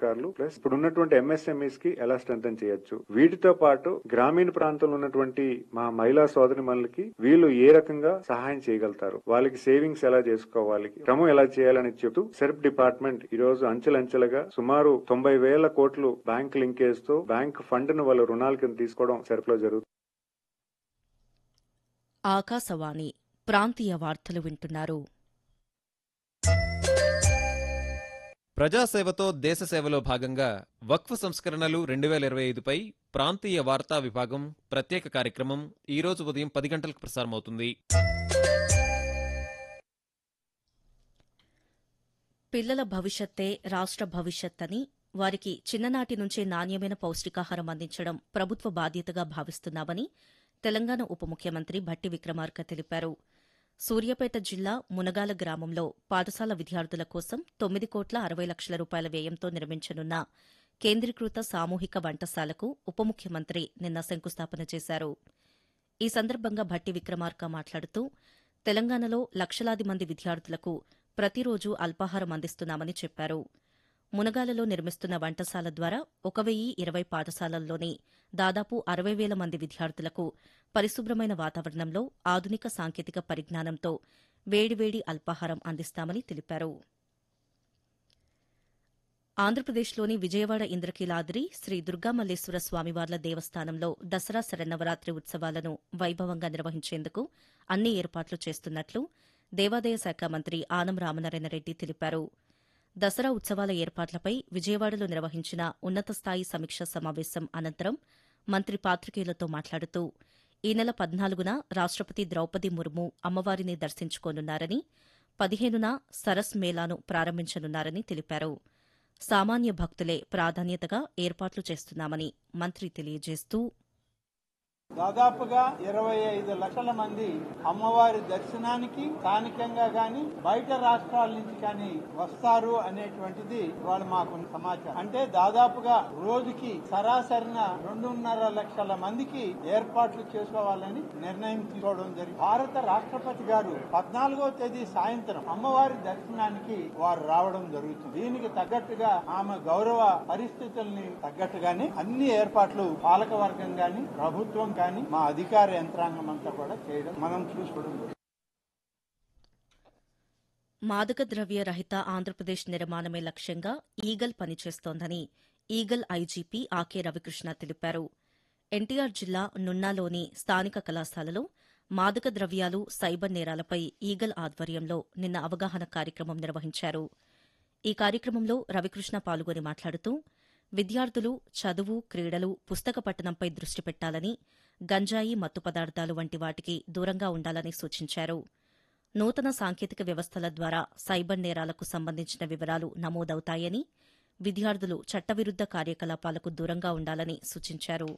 అధికారులు ప్లస్ ఇప్పుడు ఉన్నటువంటి ఎంఎస్ఎంఈస్ కి ఎలా స్ట్రెంథన్ చేయొచ్చు వీటితో పాటు గ్రామీణ ప్రాంతంలో ఉన్నటువంటి మా మహిళా సోదరి మనలకి వీళ్ళు ఏ రకంగా సహాయం చేయగలుగుతారు వాళ్ళకి సేవింగ్స్ ఎలా చేసుకోవాలి క్రమం ఎలా చేయాలని చెప్తూ సెర్ప్ డిపార్ట్మెంట్ ఈ రోజు అంచెలంచెలుగా సుమారు తొంభై వేల కోట్లు బ్యాంక్ లింకేజ్ తో బ్యాంక్ ఫండ్ ను వాళ్ళ రుణాల కింద తీసుకోవడం సెర్ప్ లో జరుగుతుంది ఆకాశవాణి ప్రాంతీయ వార్తలు వింటున్నారు ప్రజాసేవతో దేశసేవలో భాగంగా వక్ఫ్ సంస్కరణలు రెండు వేల ఇరవై ఐదుపై ప్రాంతీయ వార్తా విభాగం ప్రత్యేక కార్యక్రమం ఈ రోజు ఉదయం పది గంటలకు ప్రసారమవుతుంది పిల్లల భవిష్యత్తే రాష్ట్ర భవిష్యత్ అని వారికి చిన్ననాటి నుంచే నాణ్యమైన పౌష్టికాహారం అందించడం ప్రభుత్వ బాధ్యతగా భావిస్తున్నామని తెలంగాణ ఉప ముఖ్యమంత్రి భట్టి విక్రమార్క తెలిపారు సూర్యాపేట జిల్లా మునగాల గ్రామంలో పాఠశాల విద్యార్థుల కోసం తొమ్మిది కోట్ల అరవై లక్షల రూపాయల వ్యయంతో నిర్మించనున్న కేంద్రీకృత సామూహిక వంటశాలకు ఉప ముఖ్యమంత్రి నిన్న శంకుస్థాపన చేశారు ఈ సందర్భంగా భట్టి విక్రమార్క మాట్లాడుతూ తెలంగాణలో లక్షలాది మంది విద్యార్థులకు ప్రతిరోజు అల్పాహారం అందిస్తున్నామని చెప్పారు మునగాలలో నిర్మిస్తున్న వంటశాల ద్వారా ఒక వెయ్యి ఇరవై పాఠశాలల్లోని దాదాపు అరవై వేల మంది విద్యార్థులకు పరిశుభ్రమైన వాతావరణంలో ఆధునిక సాంకేతిక పరిజ్ఞానంతో వేడివేడి అల్పాహారం అందిస్తామని తెలిపారు ఆంధ్రప్రదేశ్లోని విజయవాడ ఇంద్రకీలాద్రి శ్రీ దుర్గామల్లేశ్వర స్వామివార్ల దేవస్థానంలో దసరా శరన్నవరాత్రి ఉత్సవాలను వైభవంగా నిర్వహించేందుకు అన్ని ఏర్పాట్లు చేస్తున్నట్లు దేవాదాయ శాఖ మంత్రి ఆనం రామనారాయణరెడ్డి తెలిపారు దసరా ఉత్సవాల ఏర్పాట్లపై విజయవాడలో నిర్వహించిన ఉన్నత స్థాయి సమీక్షా సమావేశం అనంతరం మంత్రి పాత్రికేయులతో మాట్లాడుతూ ఈ నెల పద్నాలుగున రాష్టపతి ద్రౌపది ముర్ము అమ్మవారిని దర్శించుకోనున్నారని పదిహేనున సరస్ మేళాను ప్రారంభించనున్నారని తెలిపారు సామాన్య భక్తులే ప్రాధాన్యతగా ఏర్పాట్లు చేస్తున్నామని మంత్రి తెలియజేస్తూ దాదాపుగా ఇరవై ఐదు లక్షల మంది అమ్మవారి దర్శనానికి స్థానికంగా గాని బయట రాష్ట్రాల నుంచి కానీ వస్తారు అనేటువంటిది వాళ్ళు మాకు సమాచారం అంటే దాదాపుగా రోజుకి సరాసరిన రెండున్నర లక్షల మందికి ఏర్పాట్లు చేసుకోవాలని నిర్ణయం తీసుకోవడం జరిగింది భారత రాష్ట్రపతి గారు పద్నాలుగో తేదీ సాయంత్రం అమ్మవారి దర్శనానికి వారు రావడం జరుగుతుంది దీనికి తగ్గట్టుగా ఆమె గౌరవ పరిస్థితుల్ని తగ్గట్టుగానే అన్ని ఏర్పాట్లు పాలక వర్గం గాని ప్రభుత్వం కానీ మా అధికార యంత్రాంగం అంతా కూడా చేయడం మనం చూసుకోవడం జరుగుతుంది. మాదక ద్రవ్య రహిత ఆంధ్రప్రదేశ్ నిర్మాణమే లక్ష్యంగా ఈగల్ పనిచేస్తోందని ఈగల్ ఐజీపీ ఆకే రవికృష్ణ తెలిపారు ఎన్టీఆర్ జిల్లా నున్నాలోని స్థానిక కళాశాలలో మాదక ద్రవ్యాలు సైబర్ నేరాలపై ఈగల్ ఆధ్వర్యంలో నిన్న అవగాహన కార్యక్రమం నిర్వహించారు ఈ కార్యక్రమంలో రవికృష్ణ పాల్గొని మాట్లాడుతూ విద్యార్థులు చదువు క్రీడలు పుస్తక పఠనంపై దృష్టి పెట్టాలని గంజాయి మత్తు పదార్థాలు వంటి వాటికి దూరంగా ఉండాలని సూచించారు నూతన సాంకేతిక వ్యవస్థల ద్వారా సైబర్ నేరాలకు సంబంధించిన వివరాలు నమోదవుతాయని విద్యార్థులు చట్టవిరుద్ద కార్యకలాపాలకు దూరంగా ఉండాలని సూచించారు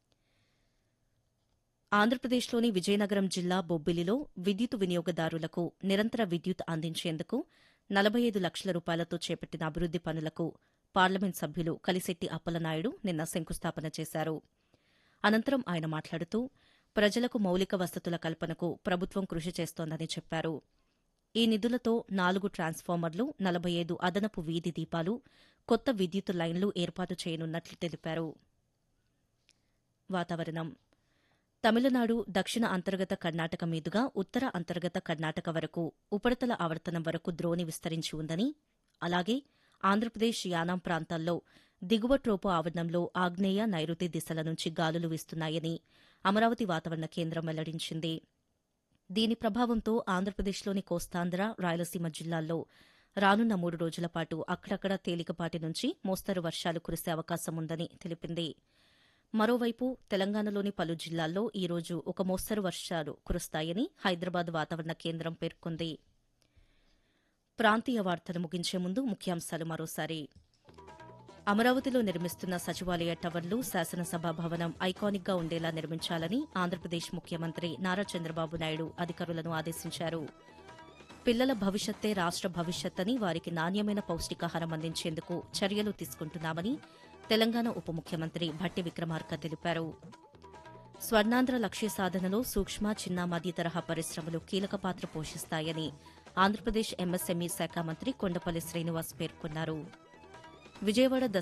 ఆంధ్రప్రదేశ్లోని విజయనగరం జిల్లా బొబ్బిలిలో విద్యుత్ వినియోగదారులకు నిరంతర విద్యుత్ అందించేందుకు నలభై ఐదు లక్షల రూపాయలతో చేపట్టిన అభివృద్ది పనులకు పార్లమెంట్ సభ్యులు కలిశెట్టి అప్పలనాయుడు నిన్న శంకుస్థాపన చేశారు అనంతరం ఆయన మాట్లాడుతూ ప్రజలకు మౌలిక వసతుల కల్పనకు ప్రభుత్వం కృషి చేస్తోందని చెప్పారు ఈ నిధులతో నాలుగు ట్రాన్స్ఫార్మర్లు నలభై ఐదు అదనపు వీధి దీపాలు కొత్త విద్యుత్ లైన్లు ఏర్పాటు చేయనున్నట్లు తెలిపారు వాతావరణం తమిళనాడు దక్షిణ అంతర్గత కర్ణాటక మీదుగా ఉత్తర అంతర్గత కర్ణాటక వరకు ఉపరితల ఆవర్తనం వరకు ద్రోణి విస్తరించి ఉందని అలాగే ఆంధ్రప్రదేశ్ యానాం ప్రాంతాల్లో దిగువ ట్రోపు ఆవరణంలో ఆగ్నేయ నైరుతి దిశల నుంచి గాలులు వీస్తున్నాయని అమరావతి వాతావరణ కేంద్రం వెల్లడించింది దీని ప్రభావంతో ఆంధ్రప్రదేశ్లోని కోస్తాంధ్ర రాయలసీమ జిల్లాల్లో రానున్న మూడు రోజుల పాటు అక్కడక్కడ తేలికపాటి నుంచి మోస్తరు వర్షాలు కురిసే అవకాశం ఉందని తెలిపింది మరోవైపు తెలంగాణలోని పలు జిల్లాల్లో ఈ రోజు ఒక మోస్తరు వర్షాలు కురుస్తాయని హైదరాబాద్ వాతావరణ కేంద్రం పేర్కొంది ప్రాంతీయ వార్తలు ముగించే ముందు ముఖ్యాంశాలు మరోసారి అమరావతిలో నిర్మిస్తున్న సచివాలయ టవర్లు శాసనసభ భవనం ఐకానిక్ గా ఉండేలా నిర్మించాలని ఆంధ్రప్రదేశ్ ముఖ్యమంత్రి నారా చంద్రబాబు నాయుడు అధికారులను ఆదేశించారు పిల్లల భవిష్యత్తే రాష్ట భవిష్యత్ అని వారికి నాణ్యమైన పౌష్టికాహారం అందించేందుకు చర్యలు తీసుకుంటున్నామని తెలంగాణ ఉప ముఖ్యమంత్రి భట్టి విక్రమార్క తెలిపారు స్వర్ణాంధ్ర లక్ష్య సాధనలో సూక్ష్మ చిన్న మధ్య తరహా పరిశ్రమలు కీలక పాత్ర పోషిస్తాయని ఆంధ్రప్రదేశ్ ఎంఎస్ఎంఈ శాఖ మంత్రి కొండపల్లి శ్రీనివాస్ పేర్కొన్నారు విజయవాడ